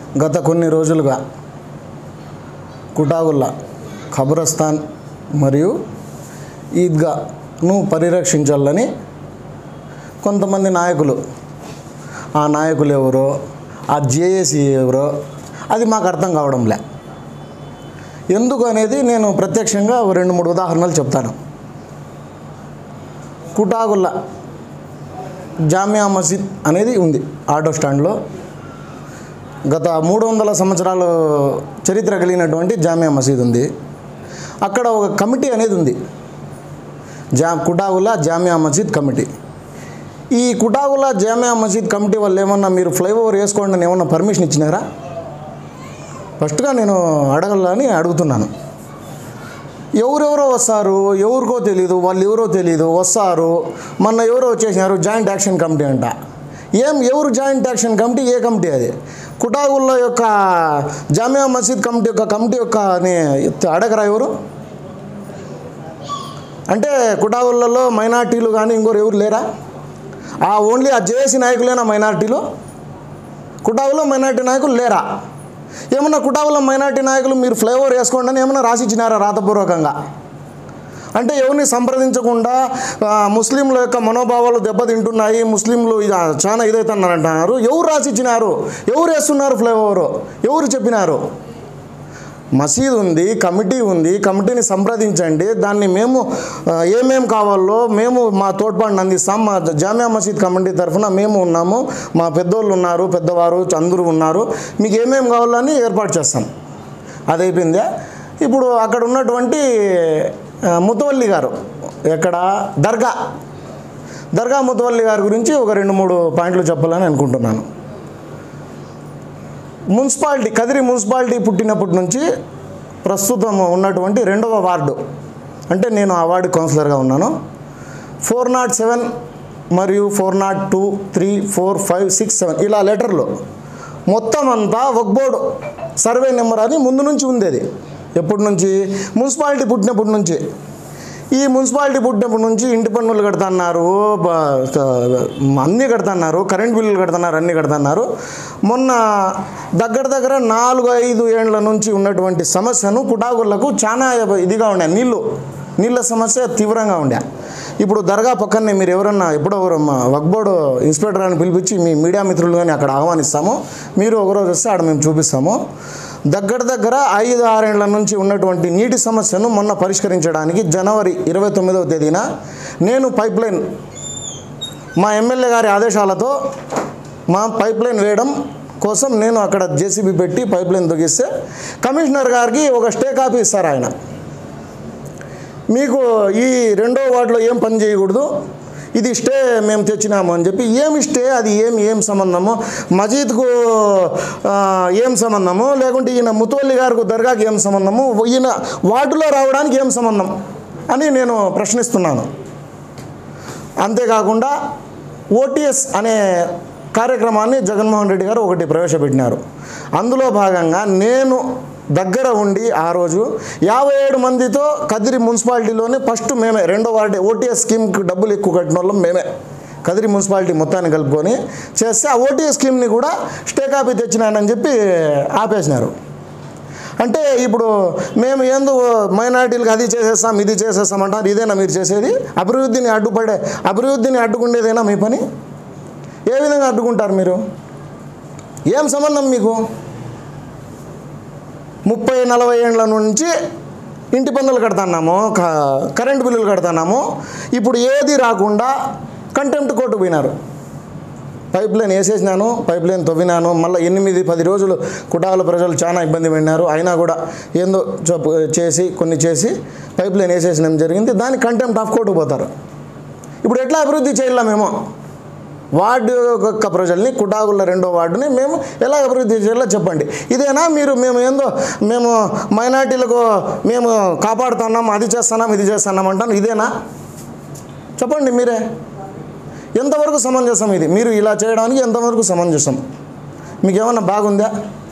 గత కొన్ని రోజులుగా కుటాగుల్లా ఖబరస్థాన్ మరియు ఈద్గాను పరిరక్షించాలని కొంతమంది నాయకులు ఆ నాయకులు ఎవరో ఆ జేఏసీ ఎవరో అది మాకు అర్థం కావడంలే ఎందుకు అనేది నేను ప్రత్యక్షంగా ఓ రెండు మూడు ఉదాహరణలు చెప్తాను కుటాగుల్లా జామియా మసీద్ అనేది ఉంది ఆటో స్టాండ్లో గత మూడు వందల సంవత్సరాల చరిత్ర కలిగినటువంటి జామియా మసీద్ ఉంది అక్కడ ఒక కమిటీ అనేది ఉంది జా కుటాగుల్లా జామియా మసీద్ కమిటీ ఈ కుటాగుల్లా జామియా మసీద్ కమిటీ వాళ్ళు ఏమన్నా మీరు ఫ్లైఓవర్ వేసుకోండి అని ఏమన్నా పర్మిషన్ ఇచ్చినారా ఫస్ట్గా నేను అడగాలని అడుగుతున్నాను ఎవరెవరో వస్తారు ఎవరికో తెలియదు వాళ్ళు ఎవరో తెలియదు వస్తారు మొన్న ఎవరో వచ్చేసినారు జాయింట్ యాక్షన్ కమిటీ అంట ఏం ఎవరు జాయింట్ యాక్షన్ కమిటీ ఏ కమిటీ అది కుటాగుల్లో యొక్క జామియా మసీద్ కమిటీ యొక్క కమిటీ యొక్క అని అడగరా ఎవరు అంటే కుటాగుళ్ళలో మైనార్టీలు కానీ ఇంకోరు ఎవరు లేరా ఆ ఓన్లీ ఆ జేఏసీ నాయకులేనా మైనార్టీలు కుటాగులో మైనార్టీ నాయకులు లేరా ఏమన్నా కుటాగులో మైనార్టీ నాయకులు మీరు ఫ్లేవర్ వేసుకోండి అని ఏమన్నా రాసిచ్చినారా రాతపూర్వకంగా అంటే ఎవరిని సంప్రదించకుండా ఆ, ముస్లింల యొక్క మనోభావాలు దెబ్బతింటున్నాయి ముస్లింలు ఇక చాలా ఇదవుతున్నారు అంటున్నారు ఎవరు రాసిచ్చినారు ఎవరు వేస్తున్నారు ఫ్లేవర్ ఎవరు చెప్పినారు మసీద్ ఉంది కమిటీ ఉంది కమిటీని సంప్రదించండి దాన్ని మేము ఆ, ఏమేం కావాలో మేము మా తోడ్పాటుని అందిస్తాం మా జామియా మసీద్ కమిటీ తరఫున మేము ఉన్నాము మా పెద్దోళ్ళు ఉన్నారు పెద్దవారు అందరూ ఉన్నారు మీకు ఏమేం కావాలని ఏర్పాటు చేస్తాం అది అయిపోయిందే ఇప్పుడు అక్కడ ఉన్నటువంటి ఆ, ముతవల్లి గారు ఎక్కడ దర్గా దర్గా ముతవల్లి గారి గురించి ఒక రెండు మూడు పాయింట్లు చెప్పాలని అనుకుంటున్నాను మున్సిపాలిటీ కదిరి మున్సిపాలిటీ పుట్టినప్పటి నుంచి ప్రస్తుతం ఉన్నటువంటి రెండవ వార్డు అంటే నేను ఆ వార్డు కౌన్సిలర్గా ఉన్నాను ఫోర్ నాట్ సెవెన్ మరియు four naught two three four five six seven ఇలా లెటర్లు మొత్తం అంతా ఒక బోర్డు సర్వే నెంబర్ అని ముందు నుంచి ఉంది అది ఎప్పటి నుంచి మున్సిపాలిటీ పుట్టినప్పటి నుంచి ఈ మున్సిపాలిటీ పుట్టినప్పటి నుంచి ఇంటి పన్నులు కడుతున్నారు బ- క- అన్నీ కడుతున్నారు కరెంట్ బిల్లులు కడుతున్నారు అన్నీ కడుతున్నారు మొన్న దగ్గర దగ్గర నాలుగు ఐదు ఏండ్ల నుంచి ఉన్నటువంటి సమస్యను కుటాగుళ్లకు చాలా ఇదిగా ఉండే నీళ్ళు నీళ్ళ సమస్య తీవ్రంగా ఉండే ఇప్పుడు దర్గా పక్కనే మీరు ఎవరన్నా ఎప్పుడో ఒకరు మా వక్బోర్డు ఇన్స్పెక్టర్ అని పిలిపించి మీ మీడియా మిత్రులు కానీ అక్కడ ఆహ్వానిస్తాము మీరు ఒకరోజు వస్తే ఆడ మేము చూపిస్తాము దగ్గర దగ్గర ఐదు ఆరేళ్ల నుంచి ఉన్నటువంటి నీటి సమస్యను మొన్న పరిష్కరించడానికి జనవరి ఇరవై తొమ్మిదవ తేదీన నేను పైప్ లైన్ మా ఎమ్మెల్యే గారి ఆదేశాలతో మా పైప్ లైన్ వేయడం కోసం నేను అక్కడ జేసీబీ పెట్టి పైప్ లైన్ తొగిస్తే కమిషనర్ గారికి ఒక స్టే కాపీ ఇస్తారు ఆయన మీకు ఈ రెండో వార్డులో ఏం పని చేయకూడదు ఇది స్టే మేము తెచ్చినాము అని చెప్పి ఏమి స్టే అది ఏం ఏం సంబంధము మజీద్కు ఆ, ఏం సంబంధము లేకుంటే ఈయన ముతవల్లి గారికి దర్గాకి ఏం సంబంధము ఈయన వార్డులో రావడానికి ఏం సంబంధం అని నేను ప్రశ్నిస్తున్నాను అంతేకాకుండా ఓటీఎస్ అనే కార్యక్రమాన్ని జగన్మోహన్ రెడ్డి గారు ఒకటి ప్రవేశపెట్టినారు అందులో భాగంగా నేను దగ్గర ఉండి ఆ రోజు యాభై ఏడు మందితో కదిరి మున్సిపాలిటీలోనే ఫస్ట్ మేమే రెండో వార్డు ఓటీఎస్ స్కీమ్కి డబ్బులు ఎక్కువ కట్టిన వాళ్ళం మేమే కదిరి మున్సిపాలిటీ మొత్తాన్ని కలుపుకొని చేస్తే ఆ ఓటీఎస్ స్కీమ్ని కూడా స్టే కాపీ తెచ్చినానని చెప్పి ఆపేసినారు అంటే ఇప్పుడు మేము ఏందో మైనారిటీలకు అది చేసేస్తాం ఇది చేసేస్తాం అంటారు ఇదేనా మీరు చేసేది అభివృద్ధిని అడ్డుపడే అభివృద్ధిని అడ్డుకునేదేనా మీ పని ఏ విధంగా అడ్డుకుంటారు మీరు ఏం సంబంధం మీకు ముప్పై నలభై ఏండ్ల నుంచి ఇంటి పన్నులు కడుతున్నాము క- కరెంటు బిల్లులు కడుతున్నాము ఇప్పుడు ఏది రాకుండా కంటెంప్ట్ కోర్టు పోయినారు పైప్ లైన్ వేసేసినాను పైప్ లైన్ తవ్వినాను మళ్ళీ ఎనిమిది పది రోజులు కుటాల ప్రజలు చాలా ఇబ్బంది పడినారు అయినా కూడా ఏందో చెప్పు చేసి కొన్ని చేసి పైప్ లైన్ వేసేసినాం జరిగింది దాని కంటెంప్ట్ ఆఫ్ కోర్టు పోతారు ఇప్పుడు ఎట్లా అభివృద్ధి చేయాల మేము వార్డు యొక్క ప్రజల్ని కుటాగుల రెండో వార్డుని మేము ఎలా అభివృద్ధి చేయాలో చెప్పండి ఇదేనా మీరు మేము ఏందో మేము మైనార్టీలకు మేము కాపాడుతున్నాం అది చేస్తున్నాం ఇది చేస్తున్నాం అంటాను ఇదేనా చెప్పండి మీరే ఎంతవరకు సమంజసం ఇది మీరు ఇలా చేయడానికి ఎంతవరకు సమంజసం మీకు ఏమన్నా బాగుందా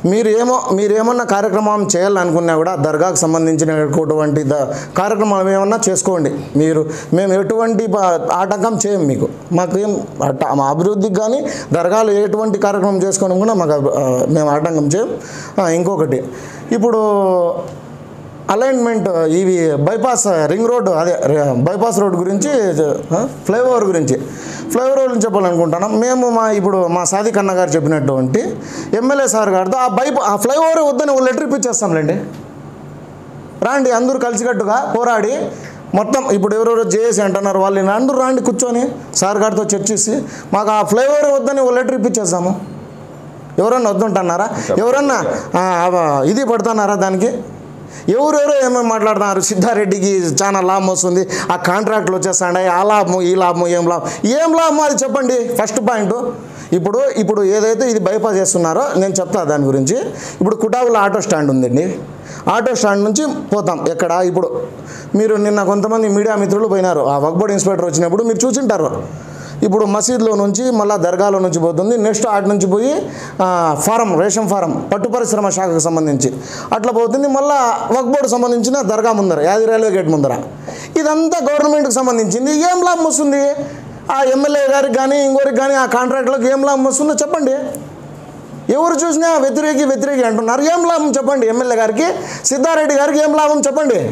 మీరు ఏమో మీరు ఏమన్నా కార్యక్రమం చేయాలనుకున్నా కూడా దర్గాకు సంబంధించినటువంటి ద కార్యక్రమాలు ఏమన్నా చేసుకోండి మీరు మేము ఎటువంటి ప- ఆటంకం చేయం మీకు మాకు ఏం అట్ట- మా అభివృద్ధికి కానీ దర్గాలు ఎటువంటి కార్యక్రమం చేసుకోవడం కూడా మాకు అభి- ఆ, మేము ఆటంకం చేయం ఆ, ఇంకొకటి ఇప్పుడు అలైన్మెంట్ ఇవి బైపాస్ రింగ్ రోడ్ అదే ర- బైపాస్ రోడ్ గురించి ఆ, ఫ్లైఓవర్ గురించి ఫ్లైఓవర్ గురించి చెప్పాలనుకుంటున్నాం మేము మా ఇప్పుడు మా సాదిక్ అన్న గారు చెప్పినటువంటి ఎమ్మెల్యే సార్ గారితో ఆ బైపా ఆ ఫ్లైఓవర్ వద్దని ఒక లెటర్ ఇప్పించేస్తాంలేండి రాండి అందరూ కలిసికట్టుగా పోరాడి మొత్తం ఇప్పుడు ఎవరెవరో జేఏసీ అంటున్నారు వాళ్ళు అందరూ రాండి కూర్చొని సార్ గారితో చర్చిసి మాకు ఆ ఫ్లైఓవర్ వద్దని ఒక లెటర్ ఇప్పించేస్తాము ఎవరన్నా వద్దుంటున్నారా ఎవరన్నా ఆ, ఆ, ఇది పడుతున్నారా దానికి ఎవరెవరో ఏమేమి మాట్లాడుతున్నారు సిద్ధారెడ్డికి చాలా లాభం వస్తుంది ఆ కాంట్రాక్ట్లు వచ్చేస్తాయి ఆ లాభం ఈ లాభం ఏం లాభం ఏం లాభం అది చెప్పండి ఫస్ట్ పాయింట్ ఇప్పుడు ఇప్పుడు ఏదైతే ఇది బైపాస్ చేస్తున్నారో నేను చెప్తా దాని గురించి ఇప్పుడు కుటావుల ఆటో స్టాండ్ ఉందండి ఆటో స్టాండ్ నుంచి పోతాం ఎక్కడ ఇప్పుడు మీరు నిన్న కొంతమంది మీడియా మిత్రులు పోయినారు ఆ వక్బోర్డ్ ఇన్స్పెక్టర్ వచ్చినప్పుడు మీరు చూసింటారు ఇప్పుడు మసీద్లో నుంచి మళ్ళీ దర్గాలో నుంచి పోతుంది నెక్స్ట్ అటు నుంచి పోయి ఆ, ఫారం రేషన్ ఫారం పట్టు పరిశ్రమ శాఖకు సంబంధించి అట్లా పోతుంది మళ్ళీ వక్బోర్డు సంబంధించిన దర్గా ముందర యాది రైల్వే గేట్ ముందర ఇదంతా గవర్నమెంట్కి సంబంధించింది ఏం లాభం వస్తుంది ఆ ఎమ్మెల్యే గారికి కానీ ఇంకోరికి కానీ ఆ కాంట్రాక్ట్లకు ఏం లాభం వస్తుందో చెప్పండి ఎవరు చూసినా వ్యతిరేకి వ్యతిరేకి అంటున్నారు ఏం లాభం చెప్పండి ఎమ్మెల్యే గారికి సిద్ధారెడ్డి గారికి ఏం లాభం చెప్పండి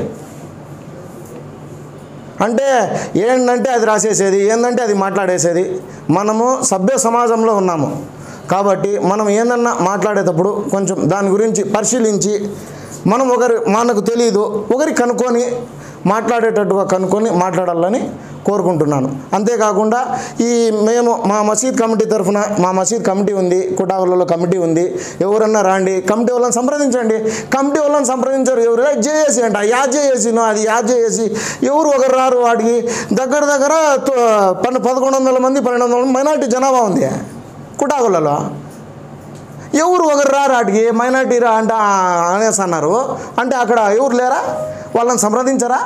అంటే ఏంటంటే అది రాసేసేది ఏంటంటే అది మాట్లాడేసేది మనము సభ్య సమాజంలో ఉన్నాము కాబట్టి మనం ఏందన్నా మాట్లాడేటప్పుడు కొంచెం దాని గురించి పరిశీలించి మనం ఒకరి మనకు తెలియదు ఒకరి కనుక్కొని మాట్లాడేటట్టుగా కనుక్కొని మాట్లాడాలని కోరుకుంటున్నాను అంతేకాకుండా ఈ మేము మా మసీద్ కమిటీ తరఫున మా మసీద్ కమిటీ ఉంది కుటావులలో కమిటీ ఉంది ఎవరన్నా రాండి కమిటీ వాళ్ళని సంప్రదించండి కమిటీ వాళ్ళని సంప్రదించారు ఎవరు జేఏసీ అంట యా జేఏసీనో అది యా జేఏసీ ఎవరు ఒకరు రారు వాటికి దగ్గర దగ్గర తో- పన్ను పదకొండు వందల మంది పన్నెండు వందల మంది మైనార్టీ జనాభా ఉంది కుటాకులలో ఎవరు ఒకరు రారు వాటికి మైనార్టీ రా అంట అనేసి అన్నారు అంటే అక్కడ ఎవరు లేరా వాళ్ళని సంప్రదించరా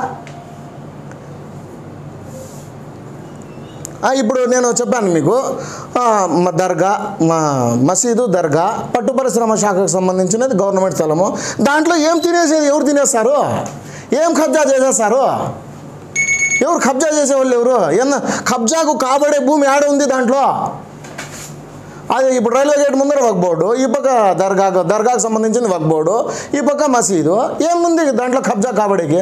ఆ, ఇప్పుడు నేను చెప్పాను మీకు ఆ, మ దర్గా మా మసీదు దర్గా పట్టు పరిశ్రమ శాఖకు సంబంధించినది గవర్నమెంట్ స్థలము దాంట్లో ఏం తినేసేది ఎవరు తినేస్తారు ఏం కబ్జా చేసేస్తారు ఎవరు కబ్జా చేసేవాళ్ళు ఎవరు ఏమన్నా కబ్జాకు కాబడే భూమి ఆడ ఉంది దాంట్లో అది ఇప్పుడు రైల్వే గేట్ ముందర వక్ బోర్డు ఈ పక్క దర్గాకు దర్గాకు సంబంధించింది వక్ బోర్డు ఈ పక్క మసీదు ఏముంది దాంట్లో కబ్జా కాబడేకి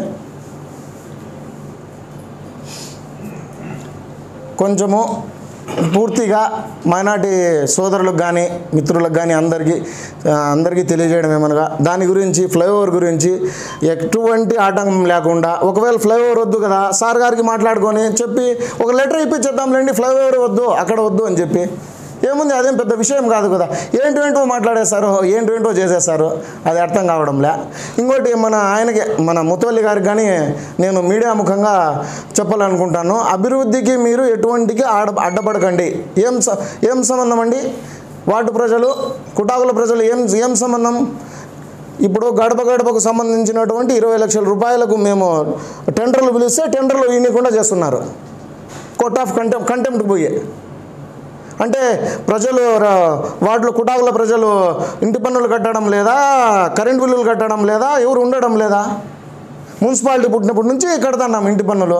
కొంచెము పూర్తిగా మైనార్టీ సోదరులకు కానీ మిత్రులకు కానీ అందరికీ ఆ, అందరికీ తెలియజేయడం ఏమనగా దాని గురించి ఫ్లైఓవర్ గురించి ఎటువంటి ఆటంకం లేకుండా ఒకవేళ ఫ్లైఓవర్ వద్దు కదా సార్ గారికి మాట్లాడుకొని చెప్పి ఒక లెటర్ ఇప్పించేద్దాంలేండి ఫ్లైఓవర్ వద్దు అక్కడ వద్దు అని చెప్పి ఏముంది అదేం పెద్ద విషయం కాదు కదా ఏంటో మాట్లాడేస్తారు ఏంటో చేసేస్తారు అది అర్థం కావడంలే ఇంకోటి మన ఆయనకి మన ముతవల్లి గారికి కానీ నేను మీడియా ముఖంగా చెప్పాలనుకుంటాను అభివృద్ధికి మీరు ఎటువంటికి ఆడ అడ్డపడకండి ఏం స- ఏం సంబంధం అండి వాటి ప్రజలు కుటాకుల ప్రజలు ఏం ఏం సంబంధం ఇప్పుడు గడప గడపకు సంబంధించినటువంటి ఇరవై లక్షల రూపాయలకు మేము టెండర్లు పిలిస్తే టెండర్లు ఇవ్వకుండా చేస్తున్నారు కోర్ట్ ఆఫ్ కంటెం కంటెంప్ట్కి పోయి అంటే ప్రజలు ర- వాటిలో కుటాకుల ప్రజలు ఇంటి పన్నులు కట్టడం లేదా కరెంట్ బిల్లులు కట్టడం లేదా ఎవరు ఉండడం లేదా మున్సిపాలిటీ పుట్టినప్పటి నుంచి కడతాన్నాం ఇంటి పన్నులు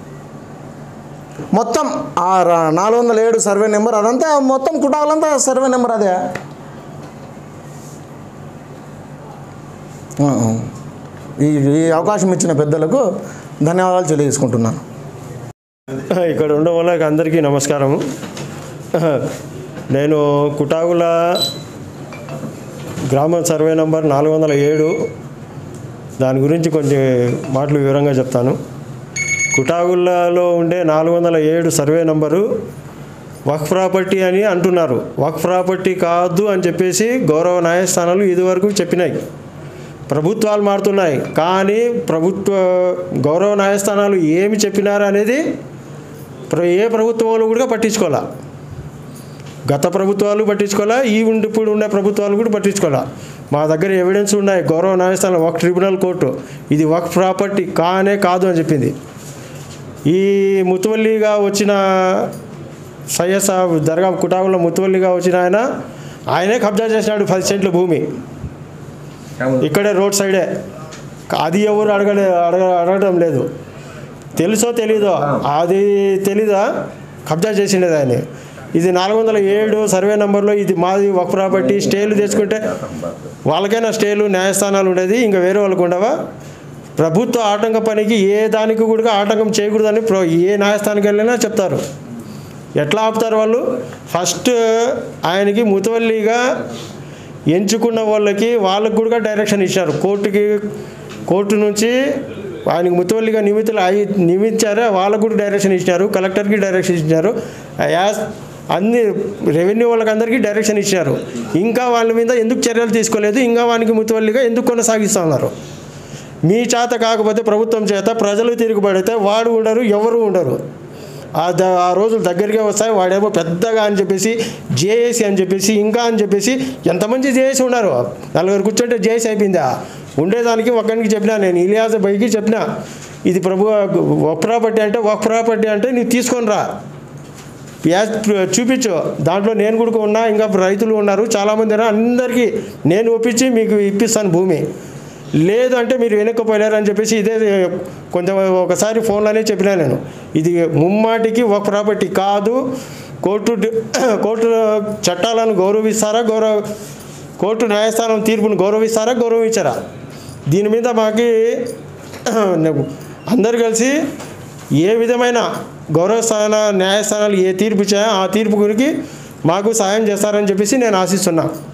మొత్తం ఆ ర- నాలుగు వందల ఏడు సర్వే నెంబర్ అదంతా మొత్తం కుటాకులంతా సర్వే నెంబర్ అదే ఆ, ఆ. ఈ ఈ అవకాశం ఇచ్చిన పెద్దలకు ధన్యవాదాలు తెలియజేసుకుంటున్నాను ఇక్కడ ఉండడం వల్ల అందరికీ నమస్కారము నేను కుటాగుల గ్రామ సర్వే నంబర్ నాలుగు వందల ఏడు దాని గురించి కొంచెం మాటలు వివరంగా చెప్తాను కుటాగులలో ఉండే నాలుగు వందల ఏడు సర్వే నంబరు వక్ ప్రాపర్టీ అని అంటున్నారు వక్ ప్రాపర్టీ కాదు అని చెప్పేసి గౌరవ న్యాయస్థానాలు ఇదివరకు చెప్పినాయి ప్రభుత్వాలు మారుతున్నాయి కానీ ప్రభుత్వ గౌరవ న్యాయస్థానాలు ఏమి చెప్పినారు అనేది ప్ర- ఏ ప్రభుత్వాలు కూడా పట్టించుకోవాలా గత ప్రభుత్వాలు పట్టించుకోవాలా ఈ ఉండి ఇప్పుడు ఉండే ప్రభుత్వాలు కూడా పట్టించుకోవాలా మా దగ్గర ఎవిడెన్స్ ఉన్నాయి గౌరవ న్యాయస్థానం వక్ ట్రిబ్యునల్ కోర్టు ఇది వక్ ప్రాపర్టీ కానే కాదు అని చెప్పింది ఈ ముతువల్లిగా వచ్చిన సయ్యద్ సాబ్ దర్గా కుటాబులో ముతువల్లిగా వచ్చిన ఆయన ఆయనే కబ్జా చేసినాడు పది సెంట్ల భూమి ఇక్కడే రోడ్ సైడే అది ఎవరు అడగలే అడగ అడగడం లేదు తెలుసో తెలీదో అది తెలీదా కబ్జా చేసిండేది ఆయన ఇది నాలుగు వందల ఏడు సర్వే నెంబర్లో ఇది మాది ఒక ప్రాపర్టీ స్టేలు తెచ్చుకుంటే వాళ్ళకైనా స్టేలు న్యాయస్థానాలు ఉండేది ఇంకా వేరే వాళ్ళకు ఉండవా ప్రభుత్వ ఆటంక పనికి ఏ దానికి కూడా ఆటంకం చేయకూడదని ప్ర- ఏ న్యాయస్థానానికి వెళ్ళినా చెప్తారు ఎట్లా ఆపుతారు వాళ్ళు ఫస్ట్ ఆయనకి ముతవల్లిగా ఎంచుకున్న వాళ్ళకి వాళ్ళకు కూడా డైరెక్షన్ ఇచ్చారు కోర్టుకి కోర్టు నుంచి ఆయనకి ముతవల్లిగా నిమితులు అయి నియమించారు వాళ్ళకు కూడా డైరెక్షన్ ఇచ్చినారు కలెక్టర్కి డైరెక్షన్ ఇచ్చినారు యాస్ అన్ని రెవెన్యూ వాళ్ళకి అందరికీ డైరెక్షన్ ఇచ్చినారు ఇంకా వాళ్ళ మీద ఎందుకు చర్యలు తీసుకోలేదు ఇంకా వానికి ముతవల్లిగా ఎందుకు కొనసాగిస్తూ ఉన్నారు మీ చేత కాకపోతే ప్రభుత్వం చేత ప్రజలు తిరుగుబడితే వాడు ఉండరు ఎవరు ఉండరు ఆ ద ఆ రోజులు దగ్గరికి వస్తాయి వాడేమో పెద్దగా అని చెప్పేసి జేఏసీ అని చెప్పేసి ఇంకా అని చెప్పేసి ఎంతమంది జేఏసీ ఉన్నారు నలుగురు కూర్చుంటే జేఏసీ అయిపోయిందా ఉండేదానికి ఒక్కరికి చెప్పినా నేను ఇలియాస బైకి చెప్పిన ఇది ప్రభు ఒక ప్రాపర్టీ అంటే ఒక ప్రాపర్టీ అంటే నీవు తీసుకొని రా యాజ్ చూపించు దాంట్లో నేను కూడా ఉన్నా ఇంకా రైతులు ఉన్నారు చాలామంది ఉన్నారు అందరికీ నేను ఒప్పించి మీకు ఇప్పిస్తాను భూమి లేదు అంటే మీరు వెనక్కిపోయారు అని చెప్పేసి ఇదే కొంచెం ఒకసారి ఫోన్లోనే చెప్పినా నేను ఇది ముమ్మాటికి ఒక ప్రాపర్టీ కాదు కోర్టు కోర్టు చట్టాలను గౌరవిస్తారా గౌరవ కోర్టు న్యాయస్థానం తీర్పును గౌరవిస్తారా గౌరవించారా దీని మీద మాకి అందరు కలిసి ఏ విధమైన గౌరవస్థాన న్యాయస్థానాలు ఏ తీర్పు ఇచ్చాయో ఆ తీర్పు గురికి మాకు సాయం చేస్తారని చెప్పేసి నేను ఆశిస్తున్నా